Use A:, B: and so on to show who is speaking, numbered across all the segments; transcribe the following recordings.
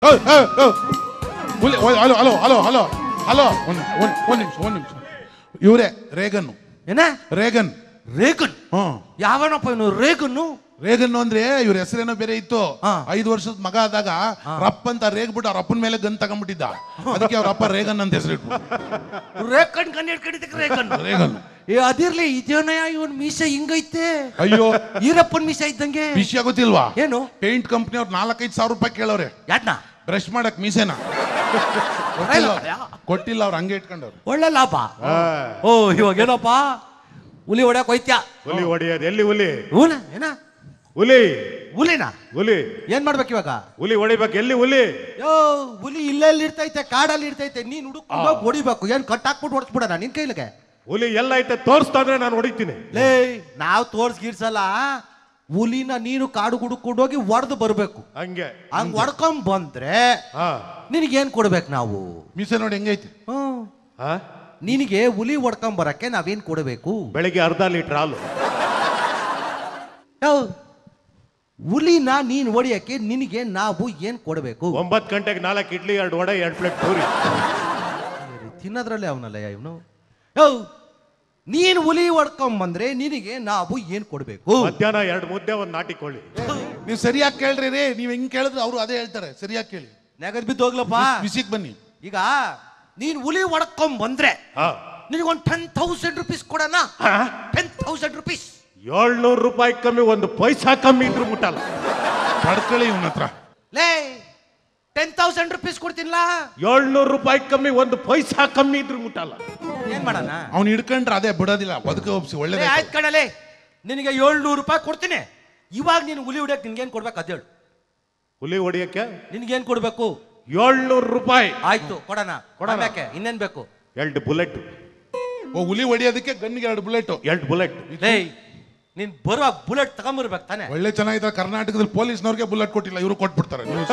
A: ಏಯ್, ಏಯ್, ಏಯ್. ಹುಲಿ ಓಯ್, hello hello hello hello hello ಒಂದು ಒಂದು ಒಂದು ನಿಮಿಷ ಒಂದು ನಿಮಿಷ ಇವರೇ ರೇಗನ್ನು
B: ಏನ
A: ರೇಗನ್
B: ರೇಗನ್
A: ಹ್ಮ್
B: ಯಾವನಪ್ಪ ಇವನು ರೇಗನ್ನು
A: ರೇಗನ್ ಅಂದ್ರೆ ಇವ್ರ ಹೆಸರೇನೋ ಬೇರೆ ಇತ್ತು
B: ಹಾ.
A: ಐದು ವರ್ಷದ ಮಗ ಆದಾಗ ರಪ್ಪ ಅಂತ ರೇಗ್ಬಿಟ್ಟು ಅವ್ರ ಅಪ್ಪನ ಮೇಲೆ ಗನ್ ತಗೊಂಡ್ಬಿಟ್ಟಿದ್ದ ಅದಕ್ಕೆ ಅವ್ರ ಅಪ್ಪ ರೇಗನ್ ಅಂತ ಹೆಸರಿಟ್ರು
B: ರೇಗನ್ ಕಣ್ಣು ಹಿಡ್ಕೊಂಡಿದ್ದಕ್ಕೆ ರೇಗನ್
A: ರೇಗನ್
B: ಏ ಅದಿರ್ಲಿ ಇದೇನಯ್ಯ ಇವನ್ ಮೀಸೆ ಹಿಂಗೈತೆ
A: ಅಯ್ಯೋ
B: ಈರಪ್ಪನ್ ಮೀಸೆ ಇದ್ದಂಗೆ
A: ವಿಷಯ ಗೊತ್ತಿಲ್ವಾ
B: ಏನು
A: ಪೇಂಟ್ ಕಂಪ್ನಿ ಅವ್ರು ನಾಲ್ಕೈದು ಸಾವಿರ ರೂಪಾಯಿ ಕೇಳವ್ರೆ
B: ಯಾಡ್ನ
A: ಬ್ರಷ್ ಮಾಡಕ್ ಮೀಸೆನ ಕೊಟ್ಟಿಲ್ಲ ಅವ್ರು. ಕೊಟ್ಟಿಲ್ಲ ಅವ್ರು ಹಂಗೆ ಇಟ್ಕೊಂಡವ್ರು
B: ಒಳ್ಳೆ ಲಾಭ ಓ ಇವಾಗ ಏನಪ್ಪ ಹುಲಿ ಹೊಡ್ಯಾಕ ಹೋಯ್ತ್ಯಾ
C: ಹುಲಿ ಹೊಡೆಯೋದು ಎಲ್ಲಿ ಹುಲಿ
B: ಹೂನ ಏನ
C: ಹುಲಿ
B: ಹುಲಿನ
C: ಹುಲಿ
B: ಏನ್ ಮಾಡ್ಬೇಕು ಇವಾಗ
C: ಹುಲಿ ಹೊಡಿಬೇಕು ಎಲ್ಲಿ ಹುಲಿ
B: ಯೋ ಹುಲಿ ಇಲ್ಲೆಲ್ಲಿ ಇರ್ತೈತೆ ಕಾಡಲ್ಲಿ ಇರ್ತೈತೆ ನೀನ್ ಹುಡುಕೊಂಡು ಹೋಗಿ ಹೊಡಿಬೇಕು ಏನ್ ಕಟ್ ಹಾಕ್ಬಿಟ್ಟು ಹೊಡ್ಸ್ಬಿಡಣ ನಿನ್ ಕೈಲಿಗೆ
C: ಹುಲಿ ಎಲ್ಲ ಐತೆ ತೋರಿಸ್ತಾ ಅಂದ್ರೆ ನಾನು ಹೊಡಿತೀನಿ
B: ಲೇ ನಾವ್ ತೋರ್ಸ್ ಗೀರ್ಸಲ್ಲ ಹುಲಿನ ನೀನು ಕಾಡು ಹುಡುಕೊಂಡು ಹೋಗಿ ಒಡೆದು ಬರ್ಬೇಕು
C: ಹಂಗೆ
B: ಹಂಗ್ ಹೊಡ್ಕೊಂಡ್ ಬಂದ್ರೆ
C: ಹಾ
B: ನಿನಗೇನ್ ಕೊಡ್ಬೇಕು ನಾವು
A: ಮೀಸೆ ನೋಡಿ ಹೆಂಗೈತಿ
B: ಹ್ಮ್.
C: ಹಾ
B: ನಿನಗೆ ಹುಲಿ ಹೊಡ್ಕೊಂಡ್ ಬರಕ್ಕೆ ನಾವೇನ್ ಕೊಡಬೇಕು
C: ಬೆಳಿಗ್ಗೆ ಅರ್ಧ ಲೀಟರ್ ಹಾಲು
B: ಯೋ, ಹುಲಿನ ನೀನ್ ಹೊಡಿಯಕ್ಕೆ ನಿನಗೆ ನಾವು ಏನ್ ಕೊಡಬೇಕು
C: ಒಂಬತ್ತು ಗಂಟೆಗೆ ನಾಲ್ಕು ಇಡ್ಲಿ ಎರಡು ವಡೆ ಎರಡು ಪ್ಲೇಟ್ ಪೂರಿ
B: ತಿನ್ನೋದ್ರಲ್ಲೇ ಅವನಲ್ಲ ಇವನು ಯೋ ನೀನ್ ಹುಲಿ ಹೊಡ್ಕೊಂಡ್ ಬಂದ್ರೆ ನಿನಗೆ ನಾವು ಏನ್ ಕೊಡ್ಬೇಕು
C: ಮಧ್ಯಾಹ್ನ ಎರಡು ಮುದ್ದೆ ಒಂದು ನಾಟಿ ಕೋಳಿ
A: ನೀವು ಸರಿಯಾಗಿ ಕೇಳ್ರಿ ರೀ ನೀವು ಹೆಂಗ್ ಕೇಳಿದ್ರೆ ಅವರು ಅದೇ ಹೇಳ್ತಾರೆ ಸರಿಯಾಗಿ ಕೇಳಿ
B: ನೆಗದ್ ಬಿದ್ದು ಹೋಗ್ಲಪ್ಪ
A: ಬಿಸಿಗೆ ಬನ್ನಿ
B: ಈಗ ನೀನ್ ಹುಲಿ ಹೊಡ್ಕೊಂಡ್ ಬಂದ್ರೆ
C: ಹಾ
B: ನಿನಗೊಂದು ಟೆನ್ ತೌಸಂಡ್ ರುಪೀಸ್ ಕೊಡೋಣ ಟೆನ್ ತೌಸಂಡ್ ರುಪೀಸ್
C: ಏಳ್ನೂರು ರೂಪಾಯಿ ಕಮ್ಮಿ ಒಂದು ಪೈಸಾ ಕಮ್ಮಿ ಇದ್ರು ಮುಟ್ಟಲ್ಲ
A: ಪಡ್ಕೊಳ್ಳಿ ಇವನ ಹತ್ರ
B: ಲೇ ಟೆನ್ ತೌಸಂಡ್ ರುಪೀಸ್ ಕೊಡ್ತೀನಿಲ್ಲ
C: ಏಳ್ನೂರು ರೂಪಾಯಿ ಕಮ್ಮಿ ಒಂದು ಪೈಸಾ ಕಮ್ಮಿ ಇದ್ರು ಮುಟ್ಟಲ್ಲ
B: ಏನ್ ಮಾಡೋಣ
A: ಅವ್ನು ಹಿಡ್ಕೊಂಡ್ರೆ ಅದೇ ಬಿಡೋದಿಲ್ಲ ಬದುಕ ಒಪ್ಸಿ
B: ಲೇ,
A: ಒಳ್ಳೇದೇ
B: ಆಯ್ತ್ ಕಣಲೆ ನಿನಗೆ ಏಳ್ನೂರು ರೂಪಾಯಿ ಕೊಡ್ತೀನಿ ಇವಾಗ ನೀನು ಹುಲಿ ಹೊಡಿಯಕ್ಕೆ ನಿನ್ಗೇನ್ ಕೊಡ್ಬೇಕು ಅದೇಳು
C: ಹುಲಿ ಹೊಡಿಯಕ್ಕೆ
B: ನಿನ್ಗೇನ್ ಕೊಡ್ಬೇಕು
C: ಏಳ್ನೂರು ರೂಪಾಯಿ
B: ಆಯ್ತು ಕೊಡೋಣ
C: ಕೊಡೋಣ.
B: ಕೊಡಬೇಕೆ ಇನ್ನೇನ್ ಬೇಕು
C: ಎರಡು ಬುಲೆಟ್
A: ಓ ಹುಲಿ ಹೊಡಿಯೋದಕ್ಕೆ ಗನ್ನಿಗೆ ಎರಡು ಬುಲೆಟ್
C: ಎರಡು ಬುಲೆಟ್
B: ಲೇ ನೀನ್ ಬರುವಾಗ ಬುಲೆಟ್ ತಗೊಂಬರ್ಬೇಕು ತಾನೆ
A: ಒಳ್ಳೆ ಚೆನ್ನಾಗಿದೆ ಕರ್ನಾಟಕದಲ್ಲಿ ಪೊಲೀಸ್ನವ್ರಿಗೆ ಬುಲೆಟ್ ಕೊಟ್ಟಿಲ್ಲ ಇವರು ಕೊಟ್ಬಿಡ್ತಾರೆ ನ್ಯೂಸ್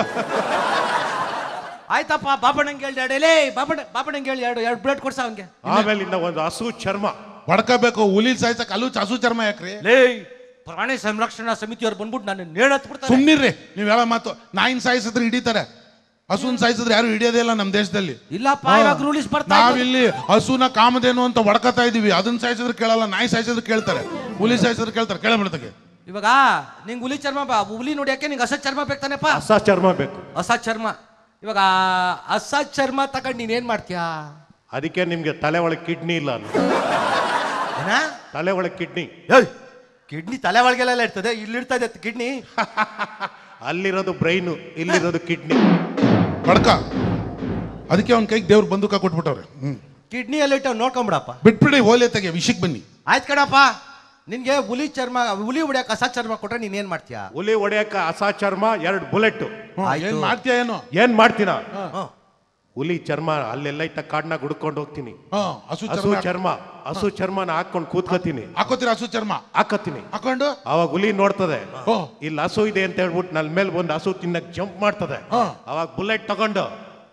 B: ಆಯ್ತಪ್ಪ ಬಾಬಣ್ಣಂಗೆ ಹೇಳಿ ಎರಡು ಲೇ ಬಾಬಣ್ಣ ಬಾಬಣ್ಣಂಗೆ ಹೇಳಿ ಎರಡು ಎರಡು ಬುಲೆಟ್ ಕೊಡ್ಸ ಅವನ್ಗೆ
C: ಆಮೇಲಿಂದ ಒಂದು ಹಸು ಚರ್ಮ
A: ಹೊಡ್ಕೋಬೇಕು ಹುಲಿ ಸಾಯ್ಸಕ್ ಅಲ್ಲೂ ಹಸು ಚರ್ಮ ಯಾಕ್ರಿ
B: ಲೇ ಪ್ರಾಣಿ ಸಂರಕ್ಷಣಾ ಸಮಿತಿಯವ್ರು ಬಂದ್ಬಿಟ್ಟು ನಾನು ನೇಣ್ ಹತ್ಬಿಡ್ತಾರೆ
A: ಸುಮ್ನಿರ್ರಿ ನೀವ್ ಹೇಳೋ ಮಾತು ನಾಯಿನ್ ಸಾಯಿಸಿದ್ರೆ ಹಿಡಿತಾರೆ ಹಸುನ್ ಸಾಯಿಸಿದ್ರೆ ಯಾರು ಹಿಡಿಯೋದೇ ಇಲ್ಲ ನಮ್ಮ ದೇಶದಲ್ಲಿ
B: ಇಲ್ಲಪ್ಪ ಇವಾಗ ರೂಲ್ಸ್ ಬರ್ತಾ ಇದೆ.
A: ನಾವಿಲ್ಲಿ ಹಸುನ ಕಾಮಧೇನು ಅಂತ ಹೊಡ್ಕತಾ ಇದೀವಿ ಅದನ್ನ ಸಾಯಿಸಿದ್ರೆ ಕೇಳಲ್ಲ ನಾಯಿ ಸಾಯಿಸಿದ್ರೆ ಕೇಳ್ತಾರೆ ಹುಲಿ ಸಾಯಿಸಿದ್ರೆ ಕೇಳ್ತಾರೆ ಕೇಳಬಿಡ್ತಗೆ
B: ಇವಾಗ ನಿಂಗೆ ಹುಲಿ ಚರ್ಮ ಬಾ ಹುಲಿ ನೋಡ್ಯಾಕೆ ನಿಂಗೆ ಹಸ ಚರ್ಮ ಬೇಕಾನೆಪ್ಪ
C: ಹೊಸ ಚರ್ಮ ಬೇಕು
B: ಹಸ ಚರ್ಮ ಇವಾಗ ಹಸ ಚರ್ಮ ತಗೊಂಡು ನೀನ್ ಏನ್ ಮಾಡ್ತೀಯಾ
C: ಅದಕ್ಕೆ ನಿಮ್ಗೆ ತಲೆ ಒಳಗೆ ಕಿಡ್ನಿ ಇಲ್ಲ ಅಲ್ಲ
B: ಏನ
C: ತಲೆ ಒಳಗೆ ಕಿಡ್ನಿ
B: ಕಿಡ್ನಿ ತಲೆ ಒಳಗೆಲ್ಲ ಇರ್ತದೆ ಇಲ್ಲಿ ಇರ್ತದೆ ಕಿಡ್ನಿ
C: ಅಲ್ಲಿರೋದು ಬ್ರೈನು ಇಲ್ಲಿರೋದು ಕಿಡ್ನಿ
A: ಹೊಡ್ಕ ಅದಕ್ಕೆ ಅವ್ನ ಕೈಗೆ ದೇವ್ರು ಬಂದೂಕ ಕೊಟ್ಬಿಟ್ಟವ್ರೆ ಹ್ಮ್
B: ಕಿಡ್ನಿ ಎಲ್ಲ ಇಟ್ಟು ನೋಡ್ಕೊಂಬಿಡಪ್ಪ
A: ಬಿಟ್ಬಿಡಿ ಓಲೆ ತೆಗೆ ವಿಷಯಕ್ಕೆ ಬನ್ನಿ
B: ಆಯ್ತು ಕಣಪ್ಪ ನಿನ್ಗೆ ಹುಲಿ ಚರ್ಮ ಹುಲಿ ಹೊಡ್ಯಾಕ ಹಸ ಚರ್ಮ ಕೊಟ್ರೆ ನೀನ್ ಏನ್ ಮಾಡ್ತೀಯಾ
C: ಹುಲಿ ಹೊಡೆಯಕ ಹೊಸ ಚರ್ಮ ಎರಡು ಬುಲೆಟ್
A: ಹ್ಮ್,
B: ಆಯ್ತು.
A: ಏನ್ ಮಾಡ್ತೀಯ ಏನೋ
C: ಏನ್ ಮಾಡ್ತೀನ
B: ಹ್ಮ್.
C: ಹುಲಿ ಚರ್ಮ ಅಲ್ಲೆಲ್ಲ ಇತ್ತ ಕಾಡ್ನಾಗ ಹುಡ್ಕೊಂಡು ಹೋಗ್ತೀನಿ
A: ಹಾ ಹಸು
C: ಹಸು
A: ಚರ್ಮ
C: ಚರ್ಮ ಹಸು ಚರ್ಮನ ಹಾಕೊಂಡು ಕೂತ್ಕೋತೀನಿ
A: ಹಾಕೋತೀರ ಹಸು ಚರ್ಮ
C: ಹಾಕತ್ತೀನಿ
A: ಹಾಕೊಂಡು
C: ಅವಾಗ ಹುಲಿ ನೋಡ್ತದೆ
A: ಓ
C: ಇಲ್ಲಿ ಹಸು ಇದೆ ಅಂತ ಹೇಳ್ಬಿಟ್ಟು ನನ್ನ ಮೇಲೆ ಒಂದು ಹಸು ತಿನ್ನಕ್ ಜಂಪ್ ಮಾಡ್ತದೆ
A: ಹಾ.
C: ಅವಾಗ ಬುಲೆಟ್ ತಗೊಂಡು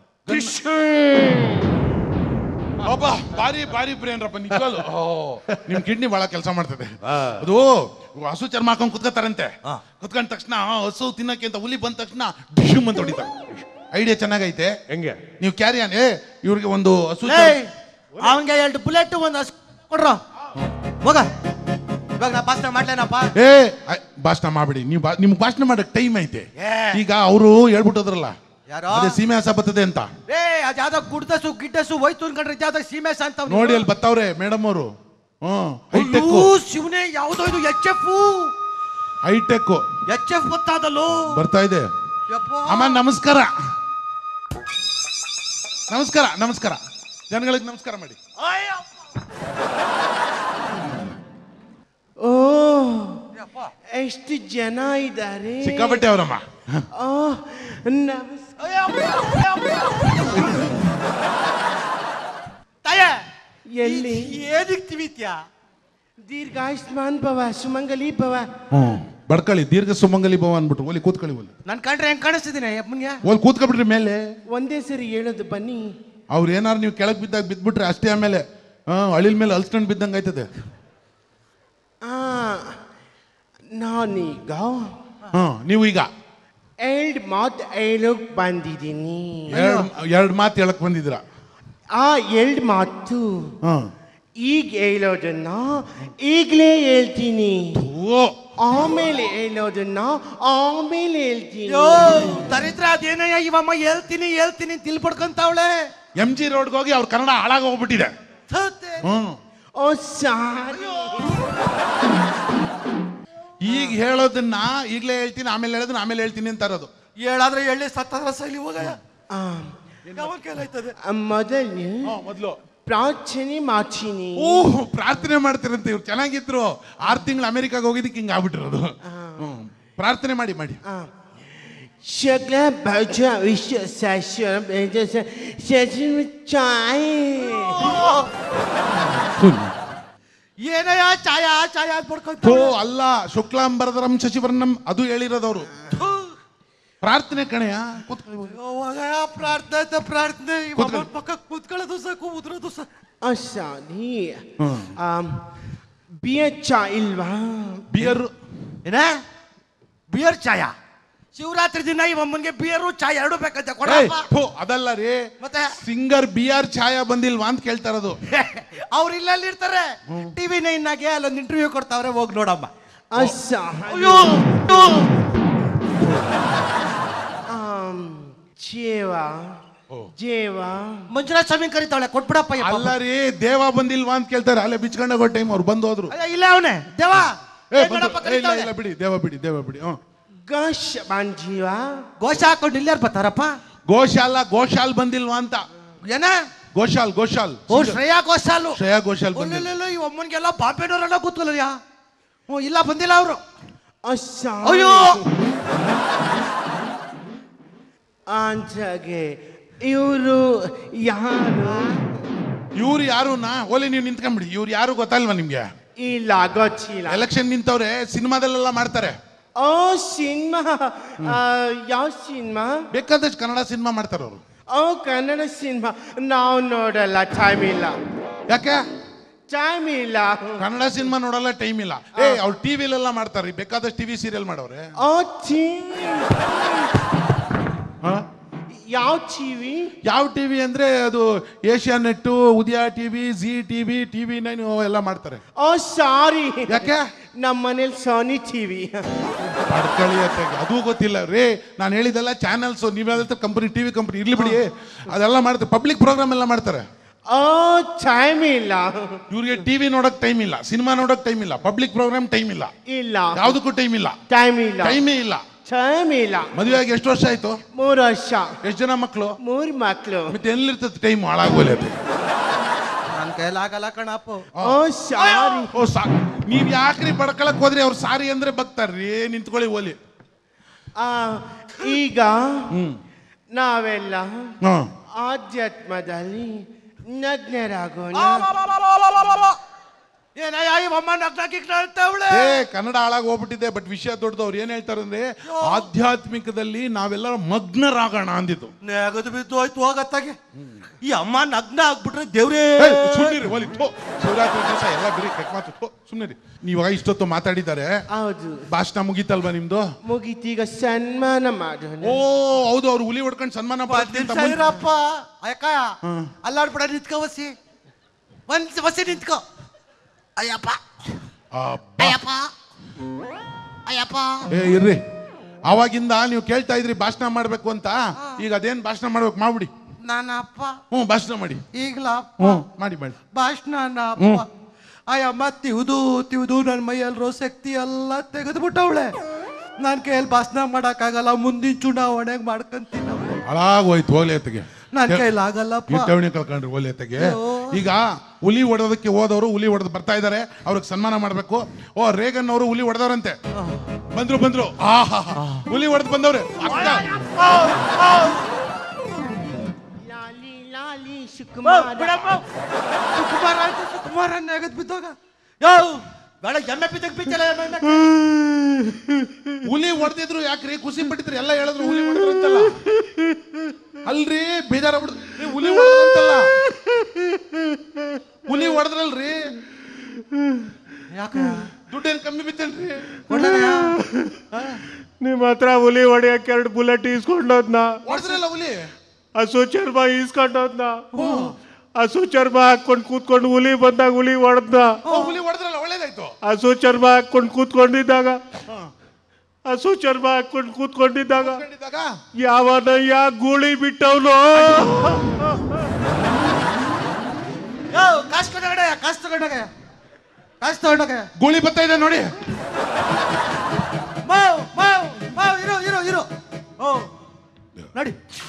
A: ಒಬ್ಬ ಭಾರಿ ಭಾರಿ ಬ್ರೇನ್ರಪ್ಪ ನಿಜವಾಗ್ಲು ಓ ನಿಮ್ ಕಿಡ್ನಿ ಬಹಳ ಕೆಲಸ ಮಾಡ್ತದೆ
C: ಆ.
A: ಅದು ಹಸು ಚರ್ಮ ಹಾಕೊಂಡ್ ಕುತ್ಕೋತಾರಂತೆ
B: ಆ.
A: ಕುತ್ಕೊಂಡ ತಕ್ಷಣ ಆ, ಹಸು ತಿನ್ನಕ್ಕೆ ಅಂತ ಹುಲಿ ಬಂದ ತಕ್ಷಣ ಡಿಶುಮ್ ಅಂತ ಹೊಡಿತಾರೆ ಐಡಿಯಾ ಚೆನ್ನಾಗೈತೆ
C: ಹೆಂಗೆ
A: ನೀವು ಕ್ಯಾರಿಯಾನ್ ಏ ಇವ್ರಿಗೆ ಒಂದು ಹಸು
B: ಏಯ್ ಅವನ್ಗೆ ಎರಡು ಬುಲೆಟ್ ಒಂದು ಹಸ್ ಕೊಡ್ರ ಹೋಗ ಇವಾಗ ನಾ ಭಾಷಣ ಮಾಡ್ಲೇನಪ್ಪ
A: ಏ ಆಯ್, ಭಾಷಣ ಮಾಡ್ಬಿಡಿ ನೀವು ಬಾ- ನಿಮ್ಗೆ ಭಾಷಣ ಮಾಡಕ್ ಟೈಮ್ ಐತೆ
B: ಏ.
A: ಈಗ ಅವರು ಹೇಳ್ಬಿಟ್ಟದ್ರಲ್ಲ
B: ಯಾರೋ?
A: ಅದೇ ಸೀಮೆ ಹಸ ಬರ್ತದೆ ಅಂತ
B: ಏ ಅದ್ ಯಾವ್ದೋ ಗುಡ್ಡಸು ಗಿಡ್ಡಸು ಹೋಯ್ತು ಅನ್ಕೊಂಡ್ರೆ ಯಾವ್ದೋ ಸೀಮೆಸ್ ಅಂತ ಅವ್ನು.
A: ನೋಡಿ ಅಲ್ಲಿ ಬತ್ತವ್ರೆ ಮೇಡಮ್ ಅವರು ಹ್ಮ್ ಹೈಟೆಕ್
B: ಅಯ್ಯೋ, ಶಿವನೇ ಯಾವ್ದೋ ಇದು H F
A: hi tech
B: H F ಗೊತ್ತಾದಲ್ಲೋ
A: ಬರ್ತಾ ಇದೆ
B: ಯಪ್ಪ.
A: ಅಮ್ಮ ನಮಸ್ಕಾರ ನಮಸ್ಕಾರ ನಮಸ್ಕಾರ ಜನಗಳಿಗೆ ನಮಸ್ಕಾರ ಮಾಡಿ
B: ಅಯ್ಯಪ್ಪ.
D: ಓ
B: ಯಪ್ಪ.
D: ಎಷ್ಟು ಜನ ಇದ್ದಾರೆ
A: ಸಿಕ್ಕಾಪಟ್ಟೆ ಅವರಮ್ಮ
D: ಓ ನಮಸ್ಕಾರ
B: ಅಯ್ಯಪ್ಪ, ಅಯ್ಯಪ್ಪ. ತಾಯ
D: ಎಲ್ಲಿ?
B: ಏನಕ್ಕೆ ತಿವಿತ್ಯಾ
D: ದೀರ್ಘಾಯುಷ್ಮಾನ್ ಭವ ಸುಮಂಗಲಿ ಭವ
A: ಹ್ಮ್ ಬಡ್ಕಳಿ ದೀರ್ಘ ಸುಮಂಗಲಿ ಭವ ಅನ್ಬಿಟ್ಟು ಓಲಿ ಕೂತ್ಕೊಳ್ಳಿ ಓಲಿ
B: ನನ್ ಕಂಡ್ರೆ ಹೆಂಗ್ ಕಾಣಿಸ್ತಿದ್ದೀನಿ ಯಪ್ಪನ್ಗೆ
A: ಓಲಿ ಕೂತ್ಕೊಬಿಡ್ರಿ ಮೇಲೆ
D: ಒಂದೇ ಸರಿ ಹೇಳೋದು ಬನ್ನಿ
A: ಅವ್ರು ಏನಾರು ನೀವು ಕೆಳಗೆ ಬಿದ್ದಾಗ ಬಿದ್ಬಿಟ್ರೆ ಅಷ್ಟೇ ಆಮೇಲೆ ಹಾ ಅಳಿಲ್ ಮೇಲೆ ಅಲ್ಸ್ಕೊಂಡು ಬಿದ್ದಂಗೆ ಆಯ್ತದೆ
D: ಆ ನಾನೀಗ
A: ಹಾ ನೀವು ಈಗ
D: ಎರಡು ಮಾತು ಹೇಳೋಕ್ ಬಂದಿದ್ದೀನಿ
A: ಎರಡ್ ಎರಡ್ ಮಾತು ಹೇಳಕ್ ಬಂದಿದ್ರ
D: ಆ ಎರಡು ಮಾತು
A: ಹ
D: ಈಗ ಹೇಳೋದನ್ನ ಈಗಲೇ ಹೇಳ್ತೀನಿ
A: ಓ
D: ಆಮೇಲೆ ಹೇಳೋದನ್ನ ಆಮೇಲೆ ಹೇಳ್ತೀನಿ
B: ಯೋ ದರಿದ್ರ ಅದೇನಯ್ಯ ಇವಮ್ಮ ಹೇಳ್ತೀನಿ ಹೇಳ್ತೀನಿ ತಿಲ್ ಪಡ್ಕೊಂತಾವಳೆ
A: ಎಂ ಜಿ ರೋಡ್ಗೆ ಹೋಗಿ ಅವ್ರ ಕನ್ನಡ ಹಾಳಾಗಿ ಹೋಗ್ಬಿಟ್ಟಿದೆ ಹ್ಮ್
D: ಓ ಸಾರಿ
A: ಈಗ ಹೇಳೋದನ್ನ ಈಗಲೇ ಹೇಳ್ತೀನಿ ಆಮೇಲೆ ಹೇಳೋದನ್ನ ಆಮೇಲೆ ಹೇಳ್ತೀನಿ ಅಂತ ಇರೋದು
B: ಹೇಳಾದ್ರೆ ಹೇಳಿ ಸತ್ತಾರ ಸೈಲಿ ಹೋಗಯ್ಯ
D: ಆ,
B: ಯಾವಾಗ ಕೇಳಾಯ್ತದೆ
D: ಆ, ಮೊದಲು
A: ಮೊದಲು
D: ಪ್ರಾರ್ಥನೆ ಮಾಡ್ತೀನಿ
A: ಓಹ್ ಪ್ರಾರ್ಥನೆ ಮಾಡ್ತಿರಂತೆ ಇವ್ರು ಚೆನ್ನಾಗಿದ್ರು ಆರು ತಿಂಗಳು ಅಮೆರಿಕಾಗ ಹೋಗಿದ್ದಕ್ಕೆ ಹಿಂಗೆ ಆಗ್ಬಿಟ್ಟಿರೋದು ಹ್ಮ್. ಪ್ರಾರ್ಥನೆ ಮಾಡಿ ಮಾಡಿ
D: ಆ. ಶಗ್ಲ ಭಜ ವಿಶ್ವ ಶಾಶ್ವತ ಭಜ ಶಶಿನ ಚಾಯ್
B: ಏನಯ್ಯ ಛಾಯ ಛಾಯ ಅಂತ
A: ಥೋ
B: ಪಡ್ಕೊಂತ
A: ಅಲ್ಲ ಶುಕ್ಲಾಂಬರದರಂ ಶಶಿವರ್ಣಂ ಅದು ಹೇಳಿರೋದವ್ರು ಪ್ರಾರ್ಥನೆ ಕಣೆಯ ಕೂತ್ಕೊಳ್ಳಿ ಹೋಗಿ.
B: ಹೋಗಯ್ಯ ಪ್ರಾರ್ಥನೆ ಅಂತ ಪ್ರಾರ್ಥನೆ ಇವಮ್ಮ
A: ಕೂತ್ಕೊಳ್ಳಿ.
B: ಪಕ್ಕ ಕೂತ್ಕೊಳ್ಳೋದು ಸಾಕು ಉದ್ರೋದು ಸಾಕು
D: ಆ ಸಾರಿ
A: ಹ್ಮ್.
D: ಆಮ್, ಬಿಯರ್ ಚಾ ಇಲ್ವಾ
A: ಬಿಯರ್
B: ಏನ ಬಿಯರ್ ಚಾಯ ಶಿವರಾತ್ರಿ ದಿನ ಇವಮ್ಮನ್ಗೆ ಬಿಯರು ಚಾಯ್ ಎರಡು ಬೇಕಂತೆ
A: ಏಯ್,
B: ಕೊಡಪ್ಪ
A: ಥು, ಅದಲ್ಲ ರೀ
B: ಮತ್ತೆ
A: ಸಿಂಗರ್ ಬಿ ಆರ್ ಛಾಯಾ ಬಂದಿಲ್ವಾ ಅಂತ ಕೇಳ್ತಾ ಇರೋದು
B: ಅವ್ರು ಇಲ್ಲಲ್ಲಿ ಇರ್ತಾರೆ ಟಿವಿ ನೈನ್ನಾಗೆ ಅಲ್ಲೊಂದು ಇಂಟರ್ವ್ಯೂ ಕೊಡ್ತಾವ್ರೆ ಹೋಗಿ ನೋಡಮ್ಮ
D: ಆ ಸಾರಿ
B: ಅಯ್ಯೋ
D: ಆಮ್, ಜೇವ
A: ಓ.
D: ಜೇವ
B: ಮಂಜುನಾಥ ಸ್ವಾಮಿ ಕರಿತಾವಳೆ ಕೊಟ್ಬಿಡಪ್ಪ ಯಪ್ಪ.
A: ಅಲ್ಲ ರೀ ದೇವ ಬಂದಿಲ್ವಾ ಅಂತ ಕೇಳ್ತಾರೆ ಅಲ್ಲೇ ಬಿಚ್ಕೊಂಡಾಗ ಟೈಮ್ ಅವ್ರು ಬಂದು ಹೋದ್ರು
B: ಅಯ್ಯ, ಇಲ್ಲ ಅವನೇ ದೇವ
A: ಏ,
B: ಏ,
A: ಬಂದ್ರು.
B: ನೋಡಪ್ಪ
A: ಏ, ಇಲ್ಲ
B: ಕರೀತಾವ್ನೆ.
A: ಇಲ್ಲ ಬಿಡಿ ದೇವ ಬಿಡಿ ದೇವ ಬಿಡಿ ಹ್ಮ್
D: ಗಶ್ ಬಂಜೀವ
B: ಘೋಷ ಹಾಕೊಂಡು ಇಲ್ಲಾರು ಬರ್ತಾರಪ್ಪ
A: ಗೋಶಾಲ ಗೋಶಾಲ್ ಬಂದಿಲ್ವಾ ಅಂತ
B: ಏನ
A: ಗೋಶಾಲ್ ಗೋಶಾಲ್
B: ಓ ಶ್ರೇಯಾ ಘೋಷಾಲು
A: ಶ್ರೇಯಾ ಘೋಷಾಲ್ ಬಂದಿಲ್ಲ
B: ಇಲ್ಲ ಈ ಅಮ್ಮನ್ಗೆಲ್ಲ ಬಾಂಬೆನವರೆಲ್ಲ ಕೂತ್ಕೊಳ್ಳ ಯಾ ಹ್ಞೂ ಇಲ್ಲ ಬಂದಿಲ್ಲ ಅವರು
D: ಆ ಸಾರಿ
B: ಅಯ್ಯೋ
D: ಅಂಜಗೆ ಇವರು ಯಾರು
A: ಇವ್ರು ಯಾರು ನಾ ಓಲಿ ನೀವು ನಿಂತ್ಕೊಂಬಿಡಿ ಇವ್ರು ಯಾರು ಗೊತ್ತಲ್ವಾ ನಿಮ್ಗೆ
D: ಇಲ್ಲ ಗೊತ್ತಿಲ್ಲ
A: ಎಲೆಕ್ಷನ್ ನಿಂತವ್ರೆ ಸಿನಿಮಾದಲ್ಲೆಲ್ಲ ಮಾಡ್ತಾರೆ
D: ಓ ಸಿನಿಮಾ ಯಾವ ಸಿನಿಮಾ
A: ಬೇಕಾದಷ್ಟು ಕನ್ನಡ ಸಿನಿಮಾ ಮಾಡ್ತಾರೆ ಅವರು
D: ಓ ಕನ್ನಡ ಸಿನಿಮಾ ನಾವು ನೋಡಲ್ಲ ಟೈಮ್ ಇಲ್ಲ
A: ಯಾಕೆ
D: ಟೈಮ್ ಇಲ್ಲ
A: ಕನ್ನಡ ಸಿನಿಮಾ ನೋಡಲ್ಲ ಟೈಮ್ ಇಲ್ಲ ಏ ಅವ್ರು ಟಿವಿಲೆಲ್ಲ ಮಾಡ್ತಾರೆ ಬೇಕಾದಷ್ಟು ಟಿವಿ ಸೀರಿಯಲ್ ಮಾಡವ್ರೆ
D: ಓ ಟಿವಿ ಯಾವ ಟಿವಿ
A: ಯಾವ ಟಿವಿ ಅಂದ್ರೆ ಅದು Asianet Udaya TV Zee TV TV nine ಎಲ್ಲ ಮಾಡ್ತಾರೆ
D: ಓ ಸಾರಿ
A: ಯಾಕೆ
D: ನಮ್ಮ ಮನೇಲಿ ಸೋನಿ ಟಿವಿ
A: ಪಡ್ಕಳಿ ಅತ್ತಾಗೆ. ಅದು ಗೊತ್ತಿಲ್ಲ ರೇ ನಾನು ಹೇಳಿದೆಲ್ಲ ಚಾನಲ್ಸ್ ನೀವೆಲ್ಲ ಕಂಪನಿ ಟಿವಿ ಕಂಪನಿ ಇರ್ಲಿ ಬಿಡಿ ಅದೆಲ್ಲ ಮಾಡ್ತಾರೆ ಪಬ್ಲಿಕ್ ಪ್ರೋಗ್ರಾಮ್ ಎಲ್ಲ ಮಾಡ್ತಾರೆ
D: ಓ ಟೈಮ್ ಇಲ್ಲ
A: ಇವ್ರಿಗೆ ಟಿವಿ ನೋಡಕ್ ಟೈಮ್ ಇಲ್ಲ ಸಿನಿಮಾ ನೋಡಕ್ ಟೈಮ್ ಇಲ್ಲ ಪಬ್ಲಿಕ್ ಪ್ರೋಗ್ರಾಮ್ ಟೈಮ್ ಇಲ್ಲ
D: ಇಲ್ಲ
A: ಯಾವ್ದಕ್ಕೂ ಟೈಮ್ ಇಲ್ಲ
D: ಟೈಮ್ ಇಲ್ಲ
A: ಟೈಮೇ ಇಲ್ಲ
D: ಟೈಮ್ ಇಲ್ಲ
A: ಮದುವೆ ಆಗಿ ಎಷ್ಟು ವರ್ಷ ಆಯ್ತು
D: ಮೂರು ವರ್ಷ
A: ಎಷ್ಟು ಜನ ಮಕ್ಕಳು
D: ಮೂರು ಮಕ್ಕಳು
A: ಮತ್ತೆ ಎಲ್ಲಿರ್ತದೆ ಟೈಮ್ ಹಾಳಾಗೋಲೆ ಅದು
B: ನನ್ನ ಕೈಲಾಗಲ್ಲ ಕಣಪ್ಪ
D: ಓ ಸಾರಿ
A: ಓ ಸಾ ನೀವ್ ಯಾಕ್ರಿ ಪಡ್ಕೊಳಕ್ ಹೋದ್ರಿ ಅವ್ರು ಸಾರಿ ಅಂದ್ರೆ ಬಗ್ತಾರ್ರಿ ನಿಂತ್ಕೊಳ್ಳಿ ಓಲಿ
D: ಆ, ಈಗ ನಾವೆಲ್ಲ
A: ಹ್ಮ್
D: ಆಧ್ಯಾತ್ಮದಲ್ಲಿ ನಗ್ನರಾಗೋಣ
B: ಏನಯ್ಯ ಇವಮ್ಮ ನಗ್ನ ಗಿಗ್ನ ಅಂತವಳೆ
A: ಏ ಕನ್ನಡ ಹಾಳಾಗಿ ಹೋಗ್ಬಿಟ್ಟಿದೆ ಬಟ್ ವಿಷಯ ದೊಡ್ಡದು ಅವ್ರು ಏನ್ ಹೇಳ್ತಾರೆ ಅಂದ್ರೆ ಆಧ್ಯಾತ್ಮಿಕದಲ್ಲಿ ನಾವೆಲ್ಲರೂ ಮಗ್ನರಾಗೋಣ ಅಂದಿದ್ದು
B: ನೆಗದು ಬಿದ್ದು ಹೋಯ್ತು ಹೋಗತ್ತಾಗೆ ಈ ಅಮ್ಮ ನಗ್ನ ಆಗ್ಬಿಟ್ರೆ ದೇವ್ರೇ
A: ಏ, ಸುಮ್ನಿರಿ ಒಲಿ ಥೋ ಶಿವರಾತ್ರಿ ದಿವಸ ಎಲ್ಲ ಬರೀ ಕೆಟ್ಟ ಮಾತು ಥೋ ಸುಮ್ನಿರಿ ನೀವಾಗ ಇಷ್ಟೊತ್ತು ಮಾತಾಡಿದ್ದಾರೆ
D: ಹೌದು
A: ಭಾಷಣ ಮುಗೀತಲ್ವಾ ನಿಮ್ದು
D: ಮುಗೀತೀಗ ಸನ್ಮಾನ ಮಾಡೋಣ
A: ಓ ಹೌದು ಅವ್ರು ಹುಲಿ ಹೊಡ್ಕೊಂಡು ಸನ್ಮಾನ
B: ಒಂದ್
A: ಮಾಡೋದ್ಕಿಂತ
B: ನಿಮಿಷ
A: ಮುಂಚೆ-
B: ಇರಪ್ಪ ಅಯ್ಯಕ್ಕ ಅಲ್ಲಾಡ್ಬಿಡ ನಿಂತ್ಕೋ ವಸಿ ಒಂದ್ ವಸಿ ನಿಂತ್ಕೋ ಅಯ್ಯಪ್ಪ
A: ಅಬ್ಬಾ.
B: ಅಯ್ಯಪ್ಪ ಅಯ್ಯಪ್ಪ
A: ಏ ಇರ್ರಿ ಅವಾಗಿಂದ ನೀವು ಕೇಳ್ತಾ ಇದ್ರಿ ಭಾಷಣ ಮಾಡ್ಬೇಕು ಅಂತ ಈಗ ಅದೇನ್ ಭಾಷಣ ಮಾಡ್ಬೇಕು ಮಾಡ್ಬಿಡಿ
B: ನನ್ನ ಅಪ್ಪ
A: ಹ್ಞೂ ಭಾಷಣ ಮಾಡಿ
B: ಈಗ್ಲ
A: ಹ್ಞೂ ಮಾಡಿ ಮಾಡಿ
B: ಭಾಷಣ ಅಪ್ಪ ಅಯ್ಯಮ್ಮ ತಿವ್ದು ತಿವ್ದು ನನ್ನ ಮೈಯಲ್ಲಿರೋ ಶಕ್ತಿ ಎಲ್ಲ ತೆಗೆದ್ಬಿಟ್ಟವಳೆ ನಾನು ಕೈಯಲ್ಲಿ ಭಾಷಣ ಮಾಡೋಕ್ಕಾಗಲ್ಲ ಮುಂದಿನ ಚುನಾವಣೆಗೆ ಮಾಡ್ಕೊಂತೀನಿ
A: ಹಾಳಾಗೋಯ್ತು ಓಲೆ ಎತ್ತಿಗೆ
B: ನನ್ನ ಕೈಲಿ ಆಗಲ್ಲಪ್ಪ
A: ಈ ಠೇವಣಿ ಕಳ್ಕೊಂಡ್ರಿ ಓಲೆ ಎತ್ತಿಗೆ ಈಗ ಹುಲಿ ಹೊಡೆದಕ್ಕೆ ಹೋದವರು ಹುಲಿ ಹೊಡೆದು ಬರ್ತಾ ಇದ್ದಾರೆ ಅವ್ರಿಗೆ ಸನ್ಮಾನ ಮಾಡಬೇಕು ಓ ರೇಗನ್ ಅವರು ಹುಲಿ ಹೊಡೆದವ್ರಂತೆ ಬಂದ್ರು ಬಂದ್ರು ಆಹಾ ಹುಲಿ ಹೊಡೆದು ಬಂದವ್ರೆ ಅಕ್ಕ
D: ಲಾಲಿ ಲಾಲಿ ಸುಕುಮಾರ
B: ಸುಕುಮಾರ ಆಯ್ತು ಸುಕುಮಾರ ನೆಗದ್ ಬಿದ್ದೋಗ ಯಾವ ಬೇಡ ಎಮ್ಮೆ ಬಿದ್ದಕ್ಕೆ ಬಿದ್ದಲ್ಲ ಎಮ್ಮೆ
A: ಹುಲಿ ಹೊಡೆದಿದ್ರು ಯಾಕ್ರಿ ಖುಷಿ ಪಟ್ಟಿದ್ರು ಎಲ್ಲ ಹೇಳಿದ್ರು ಹುಲಿ ಹೊಡೆದ್ರು ಅಂತಲ್ಲ ಅಲ್ರಿ ಬೇಜಾರ ಹುಲಿ ಹೊಡೆದ್ರು ಅಂತಲ್ಲ ಹುಲಿ ಹೊಡೆದ್ರಲ್ರಿ
B: ಯಾಕೆ
A: ದುಡ್ಡೇನು ಕಮ್ಮಿ ಬಿತ್ತೇನ್ರಿ
B: ಒಳ್ಳೆದಯ್ಯ?
D: ನಿಮ್ಮ
C: ಹತ್ರ ಹುಲಿ ಹೊಡೆಯಕ್ಕೆ ಎರಡು ಬುಲೆಟ್ ಈಸ್ಕೊಂಡೋದ್ನ
A: ಹೊಡೆದ್ರಲ್ಲ ಹುಲಿ
C: ಹಸು ಚರ್ಮ ಈಸ್ಕೊಂಡೋದ್ನ ಹಸು ಚರ್ಮ ಹಾಕೊಂಡು ಕೂತ್ಕೊಂಡು ಹುಲಿ ಬಂದಾಗ ಹುಲಿ ಹೊಡೆದ್ನ
A: ಓ, ಹುಲಿ ಹೊಡೆದ್ರಲ್ಲ ಒಳ್ಳೇದಾಯ್ತು
C: ಹಸು ಚರ್ಮ ಹಾಕೊಂಡು ಕೂತ್ಕೊಂಡಿದ್ದಾಗ ಹಸು ಚರ್ಮ ಹಾಕೊಂಡು ಕೂತ್ಕೊಂಡಿದ್ದಾಗ
A: ಕಂಡಿದ್ದಾಗ
C: ಯಾವನಯ್ಯ ಗೂಳಿ ಬಿಟ್ಟವನು
B: ಯೋ ಕಾಸು ತಗೊಂಡಾಗ ಕಾಸು ತಗೊಂಡಾಗ ಕಾಸು ತಗೊಂಡಾಗ
A: ಗೂಳಿ ಬರ್ತಾ ಇದೆ ನೋಡಿ
B: ಮಾವ್ ಮಾವ್ ಮಾವ್ ಇರೋ ಇರೋ ಇರೋ ಓ ನಡಿ